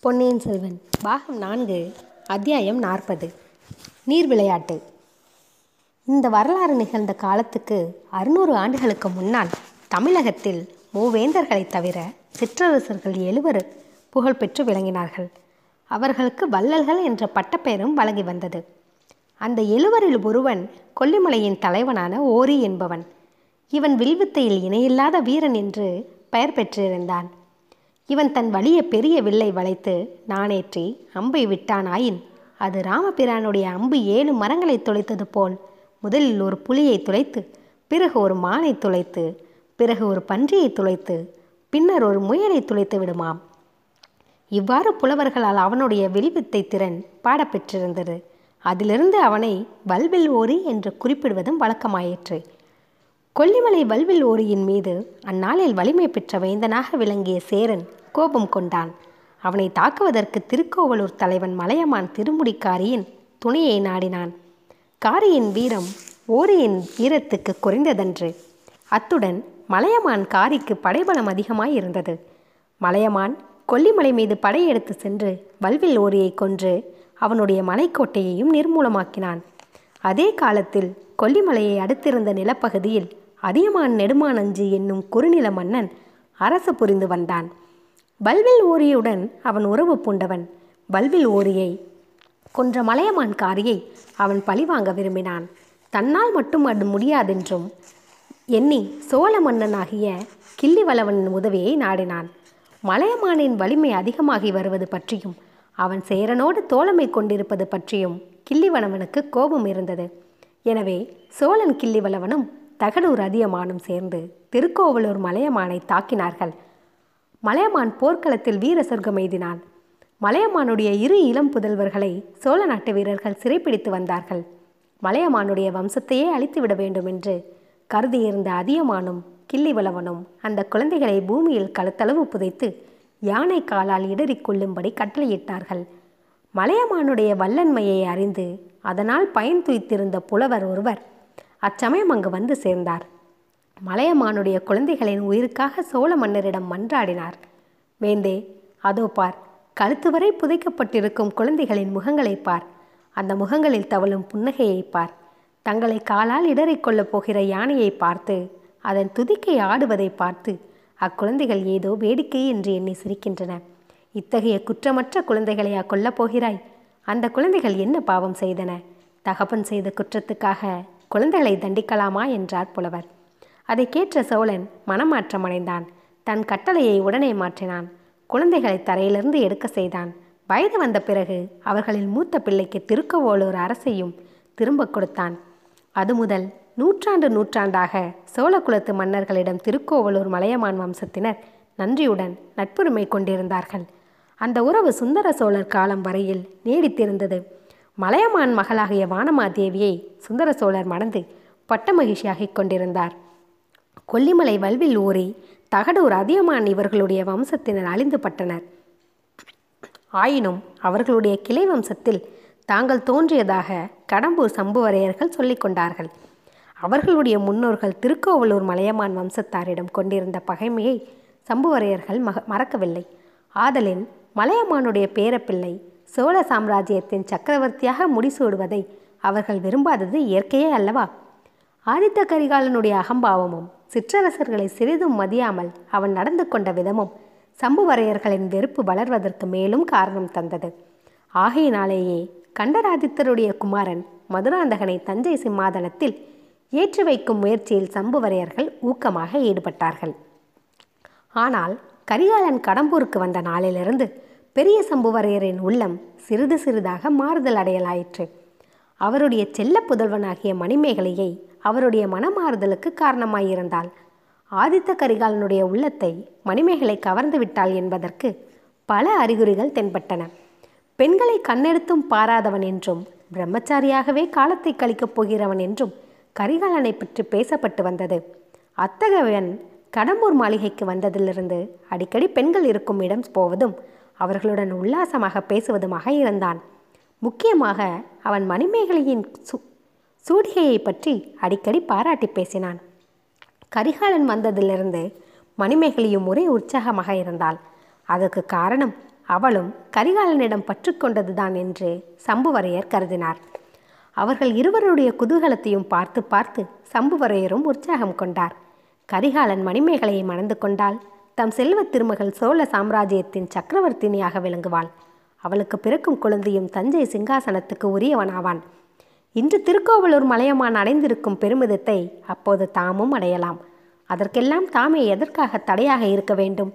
பொன்னியின் செல்வன் பாகம் நான்கு அத்தியாயம் நாற்பது நீர் விளையாட்டு இந்த வரலாறு நிகழ்ந்த காலத்துக்கு அறுநூறு ஆண்டுகளுக்கு முன்னால் தமிழகத்தில் மூவேந்தர்களைத் தவிர சிற்றரசர்கள் எழுவர் புகழ்பெற்று விளங்கினார்கள் அவர்களுக்கு வள்ளல்கள் என்ற பட்டப்பெயரும் வழங்கி வந்தது அந்த எழுவரில் ஒருவன் கொல்லிமலையின் தலைவனான ஓரி என்பவன் இவன் வில்வித்தையில் இணையில்லாத வீரன் என்று பெயர் பெற்றிருந்தான் இவன் தன் வலிய பெரிய வில்லை வளைத்து நாணேற்றி அம்பை விட்டானாயின் அது ராமபிரானுடைய அம்பு ஏழு மரங்களை துளைத்தது போல் முதலில் ஒரு புலியை துளைத்து பிறகு ஒரு மானை துளைத்து பிறகு ஒரு பன்றியை துளைத்து பின்னர் ஒரு முயலை துளைத்து விடுமாம் இவ்வாறு புலவர்களால் அவனுடைய வில்வித்தை திறன் பாடப்பெற்றிருந்தது அதிலிருந்து அவனை வல்வில் ஓரி என்று குறிப்பிடுவதும் வழக்கமாயிற்று கொல்லிமலை வல்வில் ஓரியின் மீது அந்நாளில் வலிமை பெற்ற வேந்தனாக விளங்கிய சேரன் கோபம் கொண்டான் அவனை தாக்குவதற்கு திருக்கோவலூர் தலைவன் மலையமான் திருமுடிக்காரியின் துணையை நாடினான் காரியின் வீரம் ஓரியின் வீரத்துக்கு குறைந்ததன்று அத்துடன் மலையமான் காரிக்கு படைபலம் அதிகமாய் இருந்தது மலையமான் கொல்லிமலை மீது படையெடுத்து சென்று வல்வில் ஓரியை கொன்று அவனுடைய மலைக்கோட்டையையும் நிர்மூலமாக்கினான் அதே காலத்தில் கொல்லிமலையை அடுத்திருந்த நிலப்பகுதியில் அதியமான் நெடுமானஞ்சி என்னும் குறுநில மன்னன் அரசு புரிந்து வந்தான் பல்வில் ஓரியுடன் அவன் உறவு பூண்டவன் பல்வில் ஓரியை கொன்ற மலையமான் காரியை அவன் பழிவாங்க விரும்பினான் தன்னால் மட்டும் அது முடியாதென்றும் எண்ணி சோழ மன்னனாகிய கிள்ளிவளவனின் உதவியை நாடினான் மலையமானின் வலிமை அதிகமாகி வருவது பற்றியும் அவன் சேரனோடு தோழமை கொண்டிருப்பது பற்றியும் கிள்ளிவளவனுக்கு கோபம் இருந்தது எனவே சோழன் கிள்ளிவளவனும் தகடூர் அதியமானும் சேர்ந்து திருக்கோவலூர் மலையமானை தாக்கினார்கள் மலையமான் போர்க்களத்தில் வீர சொர்க்கம் எய்தினான் மலையமானுடைய இரு இளம் புதல்வர்களை சோழ நாட்டு வீரர்கள் சிறைப்பிடித்து வந்தார்கள் மலையமானுடைய வம்சத்தையே அழித்துவிட வேண்டும் என்று கருதியிருந்த அதியமானும் கிள்ளிவளவனும் அந்த குழந்தைகளை பூமியில் கழுத்தளவு புதைத்து யானை காலால் இடறிக் கொள்ளும்படி கட்டளையிட்டார்கள் மலையமானுடைய வல்லன்மையை அறிந்து அதனால் பயன் துய்த்திருந்த புலவர் ஒருவர் அச்சமயம் அங்கு வந்து சேர்ந்தார் மலையமானுடைய குழந்தைகளின் உயிருக்காக சோழ மன்னரிடம் மன்றாடினார் வேந்தே அதோ பார் கழுத்து வரை புதைக்கப்பட்டிருக்கும் குழந்தைகளின் முகங்களை பார் அந்த முகங்களில் தவழும் புன்னகையை பார் தங்களை காலால் இடறிக் கொள்ளப் போகிற யானையை பார்த்து அதன் துதிக்கை ஆடுவதை பார்த்து அக்குழந்தைகள் ஏதோ வேடிக்கை என்று எண்ணி சிரிக்கின்றன இத்தகைய குற்றமற்ற குழந்தைகளையா கொல்லப் போகிறாய் அந்த குழந்தைகள் என்ன பாவம் செய்தன தகப்பன் செய்த குற்றத்துக்காக குழந்தைகளை தண்டிக்கலாமா என்றார் புலவர் அதை கேட்ட சோழன் மனமாற்றம் அடைந்தான் தன் கட்டளையை உடனே மாற்றினான் குழந்தைகளை தரையிலிருந்து எடுக்க செய்தான் வயது வந்த பிறகு அவர்களில் மூத்த பிள்ளைக்கு திருக்கோவலூர் அரசையும் திரும்ப கொடுத்தான் அது முதல் நூற்றாண்டு நூற்றாண்டாக சோழ குலத்து மன்னர்களிடம் திருக்கோவலூர் மலையமான் வம்சத்தினர் நன்றியுடன் நட்புரிமை கொண்டிருந்தார்கள் அந்த உறவு சுந்தர சோழர் காலம் வரையில் நீடித்திருந்தது மலையமான் மகளாகிய வானமாதேவியை சுந்தர சோழர் மணந்து பட்ட மகிழ்ச்சியாகிக் கொண்டிருந்தார் கொல்லிமலை வல்வில் ஊறி தகடூர் அதியமான் இவர்களுடைய வம்சத்தினர் அழிந்து பட்டனர் ஆயினும் அவர்களுடைய கிளை வம்சத்தில் தாங்கள் தோன்றியதாக கடம்பூர் சம்புவரையர்கள் சொல்லிக் கொண்டார்கள் அவர்களுடைய முன்னோர்கள் திருக்கோவலூர் மலையமான் வம்சத்தாரிடம் கொண்டிருந்த பகைமையை சம்புவரையர்கள் மக மறக்கவில்லை ஆதலின் மலையமானுடைய பேரப்பிள்ளை சோழ சாம்ராஜ்யத்தின் சக்கரவர்த்தியாக முடிசூடுவதை அவர்கள் விரும்பாதது இயற்கையே அல்லவா ஆதித்த கரிகாலனுடைய அகம்பாவமும் சிற்றரசர்களை சிறிதும் மதியாமல் அவன் நடந்து கொண்ட விதமும் சம்புவரையர்களின் வெறுப்பு வளர்வதற்கு மேலும் காரணம் தந்தது ஆகையினாலேயே கண்டராதித்தருடைய குமாரன் மதுராந்தகனை தஞ்சை சிம்மாதனத்தில் ஏற்றி வைக்கும் முயற்சியில் சம்புவரையர்கள் ஊக்கமாக ஈடுபட்டார்கள் ஆனால் கரிகாலன் கடம்பூருக்கு வந்த நாளிலிருந்து பெரிய சம்புவரையரின் உள்ளம் சிறிது சிறிதாக மாறுதல் அடையலாயிற்று அவருடைய செல்ல புதல்வனாகிய மணிமேகலையை அவருடைய மனமாறுதலுக்கு காரணமாயிருந்தாள் ஆதித்த கரிகாலனுடைய உள்ளத்தை மணிமேகலை கவர்ந்து விட்டாள் என்பதற்கு பல அறிகுறிகள் தென்பட்டன பெண்களை கண்ணெடுத்தும் பாராதவன் என்றும் பிரம்மச்சாரியாகவே காலத்தை கழிக்கப் போகிறவன் என்றும் கரிகாலனை பற்றி பேசப்பட்டு வந்தது அத்தகையவன் கடம்பூர் மாளிகைக்கு வந்ததிலிருந்து அடிக்கடி பெண்கள் இருக்கும் இடம் போவதும் அவர்களுடன் உல்லாசமாக பேசுவதுமாக இருந்தான் முக்கியமாக அவன் மணிமேகலையின் சு சூடிகையை பற்றி அடிக்கடி பாராட்டி பேசினான் கரிகாலன் வந்ததிலிருந்து மணிமேகலையும் ஒரே உற்சாகமாக இருந்தாள் அதற்கு காரணம் அவளும் கரிகாலனிடம் பற்றுக்கொண்டதுதான் என்று சம்புவரையர் கருதினார் அவர்கள் இருவருடைய குதூகலத்தையும் பார்த்து பார்த்து சம்புவரையரும் உற்சாகம் கொண்டார் கரிகாலன் மணிமேகலையை மணந்து கொண்டால் தம் செல்வத் திருமகள் சோழ சாம்ராஜ்யத்தின் சக்கரவர்த்தினியாக விளங்குவாள் அவளுக்கு பிறக்கும் குழந்தையும் தஞ்சை சிங்காசனத்துக்கு உரியவனாவான் இன்று திருக்கோவலூர் மலையமான் அடைந்திருக்கும் பெருமிதத்தை அப்போது தாமும் அடையலாம் அதற்கெல்லாம் தாமே எதற்காக தடையாக இருக்க வேண்டும்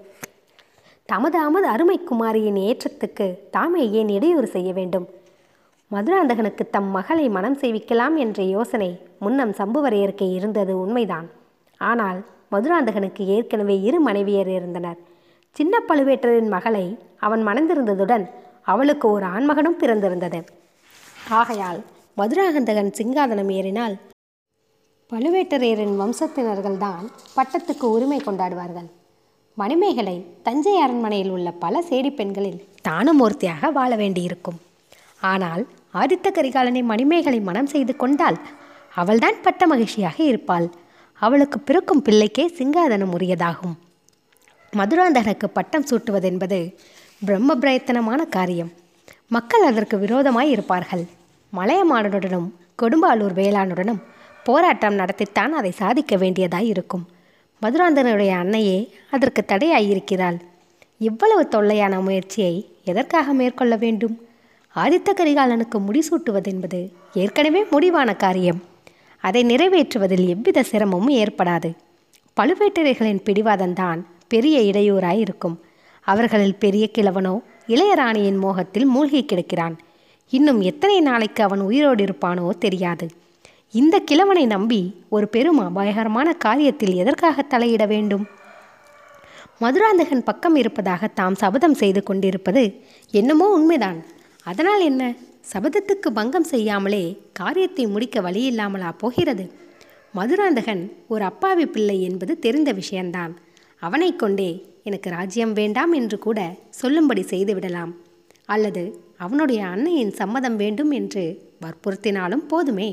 தமது அமது அருமை குமாரியின் ஏற்றத்துக்கு தாமே ஏன் இடையூறு செய்ய வேண்டும் மதுராந்தகனுக்கு தம் மகளை மனம் செய்விக்கலாம் என்ற யோசனை முன்னம் சம்புவரையருக்கு இருந்தது உண்மைதான் ஆனால் மதுராந்தகனுக்கு ஏற்கனவே இரு மனைவியர் இருந்தனர் சின்ன பழுவேட்டரின் மகளை அவன் மணந்திருந்ததுடன் அவளுக்கு ஒரு ஆண்மகனும் பிறந்திருந்தது ஆகையால் மதுராந்தகன் சிங்காதனம் ஏறினால் பழுவேட்டரையரின் வம்சத்தினர்கள்தான் பட்டத்துக்கு உரிமை கொண்டாடுவார்கள் மணிமேகலை தஞ்சை அரண்மனையில் உள்ள பல சேடி பெண்களில் தானும் ஒருத்தியாக வாழ வேண்டியிருக்கும் ஆனால் ஆதித்த கரிகாலனை மணிமேகலை மனம் செய்து கொண்டால் அவள்தான் பட்ட மகிழ்ச்சியாக இருப்பாள் அவளுக்கு பிறக்கும் பிள்ளைக்கே சிங்காதனம் உரியதாகும் மதுராந்தகனுக்கு பட்டம் சூட்டுவதென்பது பிரம்ம பிரயத்தனமான காரியம் மக்கள் அதற்கு விரோதமாய் இருப்பார்கள் மலையமானுடனும் கொடும்பாலூர் வேளாணுடனும் போராட்டம் நடத்தித்தான் அதை சாதிக்க வேண்டியதாய் இருக்கும் மதுராந்தகனுடைய அன்னையே அதற்கு தடையாயிருக்கிறாள் இவ்வளவு தொல்லையான முயற்சியை எதற்காக மேற்கொள்ள வேண்டும் ஆதித்த கரிகாலனுக்கு முடிசூட்டுவதென்பது ஏற்கனவே முடிவான காரியம் அதை நிறைவேற்றுவதில் எவ்வித சிரமமும் ஏற்படாது பழுவேட்டரைகளின் பிடிவாதம்தான் பெரிய இடையூறாய் இருக்கும் அவர்களில் பெரிய கிழவனோ இளையராணியின் மோகத்தில் மூழ்கி கிடக்கிறான் இன்னும் எத்தனை நாளைக்கு அவன் உயிரோடு இருப்பானோ தெரியாது இந்த கிழவனை நம்பி ஒரு பெரும் அபாயகரமான காரியத்தில் எதற்காக தலையிட வேண்டும் மதுராந்தகன் பக்கம் இருப்பதாக தாம் சபதம் செய்து கொண்டிருப்பது என்னமோ உண்மைதான் அதனால் என்ன சபதத்துக்கு பங்கம் செய்யாமலே காரியத்தை முடிக்க வழியில்லாமலா போகிறது மதுராந்தகன் ஒரு அப்பாவி பிள்ளை என்பது தெரிந்த விஷயம்தான் அவனை கொண்டே எனக்கு ராஜ்யம் வேண்டாம் என்று கூட சொல்லும்படி செய்துவிடலாம் அல்லது அவனுடைய அன்னையின் சம்மதம் வேண்டும் என்று வற்புறுத்தினாலும் போதுமே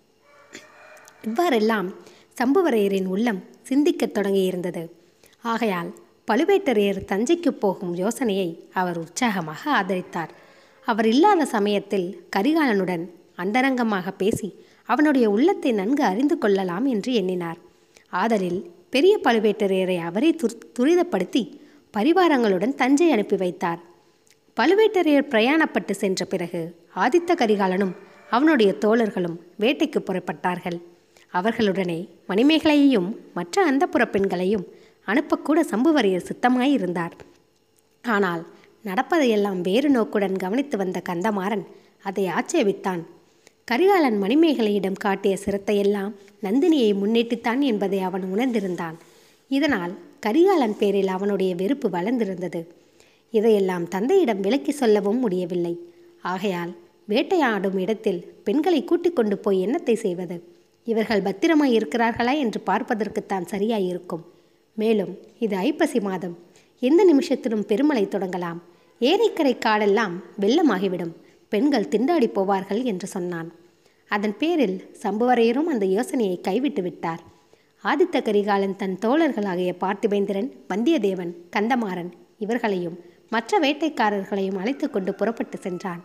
இவ்வாறெல்லாம் சம்புவரையரின் உள்ளம் சிந்திக்கத் தொடங்கியிருந்தது ஆகையால் பழுவேட்டரையர் தஞ்சைக்கு போகும் யோசனையை அவர் உற்சாகமாக ஆதரித்தார் அவர் இல்லாத சமயத்தில் கரிகாலனுடன் அந்தரங்கமாக பேசி அவனுடைய உள்ளத்தை நன்கு அறிந்து கொள்ளலாம் என்று எண்ணினார் ஆதலில் பெரிய பழுவேட்டரையரை அவரே துர் துரிதப்படுத்தி பரிவாரங்களுடன் தஞ்சை அனுப்பி வைத்தார் பழுவேட்டரையர் பிரயாணப்பட்டு சென்ற பிறகு ஆதித்த கரிகாலனும் அவனுடைய தோழர்களும் வேட்டைக்கு புறப்பட்டார்கள் அவர்களுடனே மணிமேகலையையும் மற்ற அந்தப்புற பெண்களையும் அனுப்பக்கூட சம்புவரையர் சித்தமாயிருந்தார் ஆனால் நடப்பதையெல்லாம் வேறு நோக்குடன் கவனித்து வந்த கந்தமாறன் அதை ஆட்சேபித்தான் கரிகாலன் மணிமேகலையிடம் காட்டிய சிரத்தையெல்லாம் நந்தினியை முன்னிட்டுத்தான் என்பதை அவன் உணர்ந்திருந்தான் இதனால் கரிகாலன் பேரில் அவனுடைய வெறுப்பு வளர்ந்திருந்தது இதையெல்லாம் தந்தையிடம் விலக்கி சொல்லவும் முடியவில்லை ஆகையால் வேட்டையாடும் இடத்தில் பெண்களை கூட்டிக் கொண்டு போய் என்னத்தை செய்வது இவர்கள் பத்திரமாய் இருக்கிறார்களா என்று பார்ப்பதற்குத்தான் சரியாயிருக்கும் மேலும் இது ஐப்பசி மாதம் எந்த நிமிஷத்திலும் பெருமழை தொடங்கலாம் ஏரிக்கரை காடெல்லாம் வெள்ளமாகிவிடும் பெண்கள் திண்டாடி போவார்கள் என்று சொன்னான் அதன் பேரில் சம்புவரையரும் அந்த யோசனையை கைவிட்டு விட்டார் ஆதித்த கரிகாலன் தன் தோழர்களாகிய பார்த்திபேந்திரன் வந்தியத்தேவன் கந்தமாறன் இவர்களையும் மற்ற வேட்டைக்காரர்களையும் அழைத்து கொண்டு புறப்பட்டு சென்றான்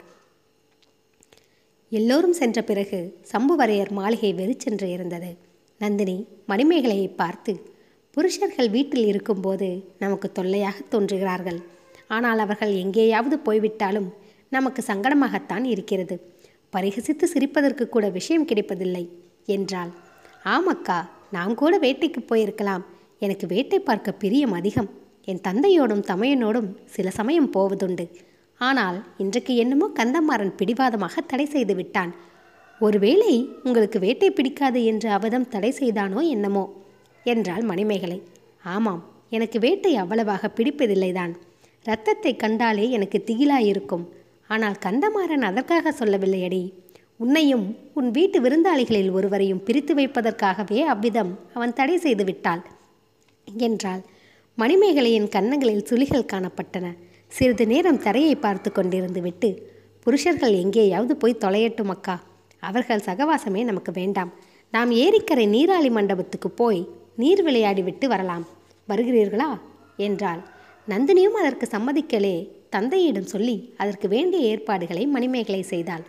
எல்லோரும் சென்ற பிறகு சம்புவரையர் மாளிகை வெறிச்சென்று இருந்தது நந்தினி மணிமேகலையை பார்த்து புருஷர்கள் வீட்டில் இருக்கும்போது நமக்கு தொல்லையாக தோன்றுகிறார்கள் ஆனால் அவர்கள் எங்கேயாவது போய்விட்டாலும் நமக்கு சங்கடமாகத்தான் இருக்கிறது பரிகசித்து சிரிப்பதற்கு கூட விஷயம் கிடைப்பதில்லை என்றாள் ஆமக்கா நாம் கூட வேட்டைக்கு போயிருக்கலாம் எனக்கு வேட்டை பார்க்க பிரியம் அதிகம் என் தந்தையோடும் தமையனோடும் சில சமயம் போவதுண்டு ஆனால் இன்றைக்கு என்னமோ கந்தமாறன் பிடிவாதமாக தடை செய்து விட்டான் ஒருவேளை உங்களுக்கு வேட்டை பிடிக்காது என்று அவதம் தடை செய்தானோ என்னமோ என்றாள் மணிமேகலை ஆமாம் எனக்கு வேட்டை அவ்வளவாக பிடிப்பதில்லைதான் இரத்தத்தை கண்டாலே எனக்கு திகிலாயிருக்கும் ஆனால் கந்தமாறன் அதற்காக சொல்லவில்லையடி உன்னையும் உன் வீட்டு விருந்தாளிகளில் ஒருவரையும் பிரித்து வைப்பதற்காகவே அவ்விதம் அவன் தடை செய்து விட்டாள் என்றாள் மணிமேகலையின் கன்னங்களில் சுளிகள் காணப்பட்டன சிறிது நேரம் தரையை பார்த்து கொண்டிருந்து விட்டு புருஷர்கள் எங்கேயாவது போய் தொலையட்டும் அக்கா அவர்கள் சகவாசமே நமக்கு வேண்டாம் நாம் ஏரிக்கரை நீராளி மண்டபத்துக்கு போய் நீர் விளையாடி விட்டு வரலாம் வருகிறீர்களா என்றாள் நந்தினியும் அதற்கு சம்மதிக்கலே தந்தையிடம் சொல்லி அதற்கு வேண்டிய ஏற்பாடுகளை மணிமேகலை செய்தாள்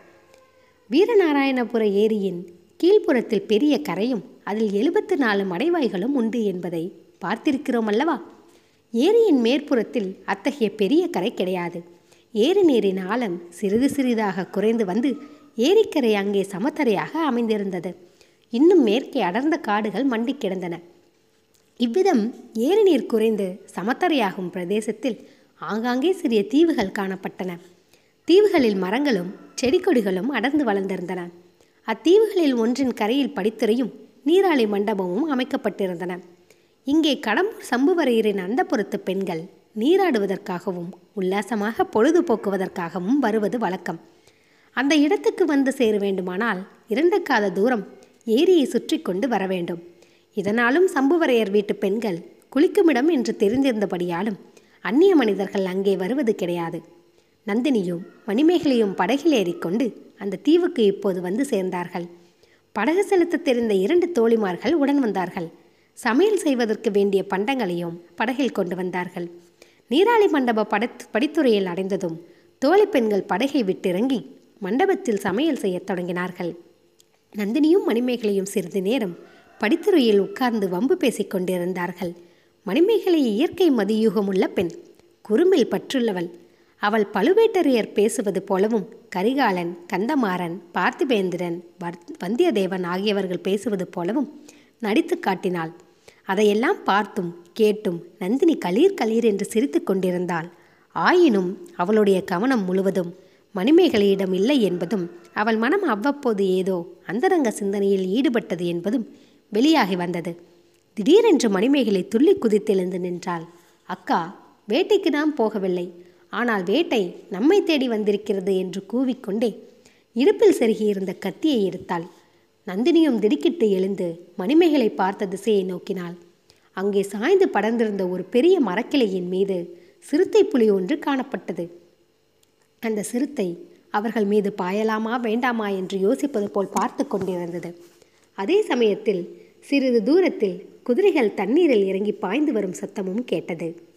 வீரநாராயணபுர ஏரியின் கீழ்ப்புறத்தில் பெரிய கரையும் அதில் எழுபத்து நாலு மடைவாய்களும் உண்டு என்பதை பார்த்திருக்கிறோம் அல்லவா ஏரியின் மேற்புறத்தில் அத்தகைய பெரிய கரை கிடையாது ஏரி நீரின் ஆழம் சிறிது சிறிதாக குறைந்து வந்து ஏரிக்கரை அங்கே சமத்தரையாக அமைந்திருந்தது இன்னும் மேற்கே அடர்ந்த காடுகள் மண்டி கிடந்தன இவ்விதம் ஏரி நீர் குறைந்து சமத்தரையாகும் பிரதேசத்தில் ஆங்காங்கே சிறிய தீவுகள் காணப்பட்டன தீவுகளில் மரங்களும் செடி கொடிகளும் அடர்ந்து வளர்ந்திருந்தன அத்தீவுகளில் ஒன்றின் கரையில் படித்துறையும் நீராளி மண்டபமும் அமைக்கப்பட்டிருந்தன இங்கே கடம்பூர் சம்புவரையரின் அந்தப்புறத்து பெண்கள் நீராடுவதற்காகவும் உல்லாசமாக பொழுதுபோக்குவதற்காகவும் வருவது வழக்கம் அந்த இடத்துக்கு வந்து சேர வேண்டுமானால் இரண்டு காத தூரம் ஏரியை சுற்றி கொண்டு வர வேண்டும் இதனாலும் சம்புவரையர் வீட்டு பெண்கள் குளிக்குமிடம் என்று தெரிந்திருந்தபடியாலும் அந்நிய மனிதர்கள் அங்கே வருவது கிடையாது நந்தினியும் மணிமேகலையும் படகில் ஏறிக்கொண்டு அந்த தீவுக்கு இப்போது வந்து சேர்ந்தார்கள் படகு செலுத்த தெரிந்த இரண்டு தோழிமார்கள் உடன் வந்தார்கள் சமையல் செய்வதற்கு வேண்டிய பண்டங்களையும் படகில் கொண்டு வந்தார்கள் நீராளி மண்டப படத் படித்துறையில் அடைந்ததும் தோழி பெண்கள் படகை விட்டிறங்கி மண்டபத்தில் சமையல் செய்யத் தொடங்கினார்கள் நந்தினியும் மணிமேகலையும் சிறிது நேரம் படித்துறையில் உட்கார்ந்து வம்பு பேசிக் கொண்டிருந்தார்கள் மணிமேகலை இயற்கை மதியூகமுள்ள பெண் குறும்பில் பற்றுள்ளவள் அவள் பழுவேட்டரையர் பேசுவது போலவும் கரிகாலன் கந்தமாறன் பார்த்திபேந்திரன் வர் வந்தியத்தேவன் ஆகியவர்கள் பேசுவது போலவும் நடித்து காட்டினாள் அதையெல்லாம் பார்த்தும் கேட்டும் நந்தினி களீர் களீர் என்று சிரித்து கொண்டிருந்தாள் ஆயினும் அவளுடைய கவனம் முழுவதும் மணிமேகலையிடம் இல்லை என்பதும் அவள் மனம் அவ்வப்போது ஏதோ அந்தரங்க சிந்தனையில் ஈடுபட்டது என்பதும் வெளியாகி வந்தது திடீரென்று மணிமேகலை துள்ளி குதித்தெழுந்து நின்றாள் அக்கா வேட்டைக்கு நாம் போகவில்லை ஆனால் வேட்டை நம்மை தேடி வந்திருக்கிறது என்று கூவிக்கொண்டே இடுப்பில் செருகியிருந்த கத்தியை எடுத்தாள் நந்தினியும் திடுக்கிட்டு எழுந்து மணிமேகலை பார்த்த திசையை நோக்கினாள் அங்கே சாய்ந்து படர்ந்திருந்த ஒரு பெரிய மரக்கிளையின் மீது சிறுத்தை புலி ஒன்று காணப்பட்டது அந்த சிறுத்தை அவர்கள் மீது பாயலாமா வேண்டாமா என்று யோசிப்பது போல் பார்த்து கொண்டிருந்தது அதே சமயத்தில் சிறிது தூரத்தில் குதிரைகள் தண்ணீரில் இறங்கி பாய்ந்து வரும் சத்தமும் கேட்டது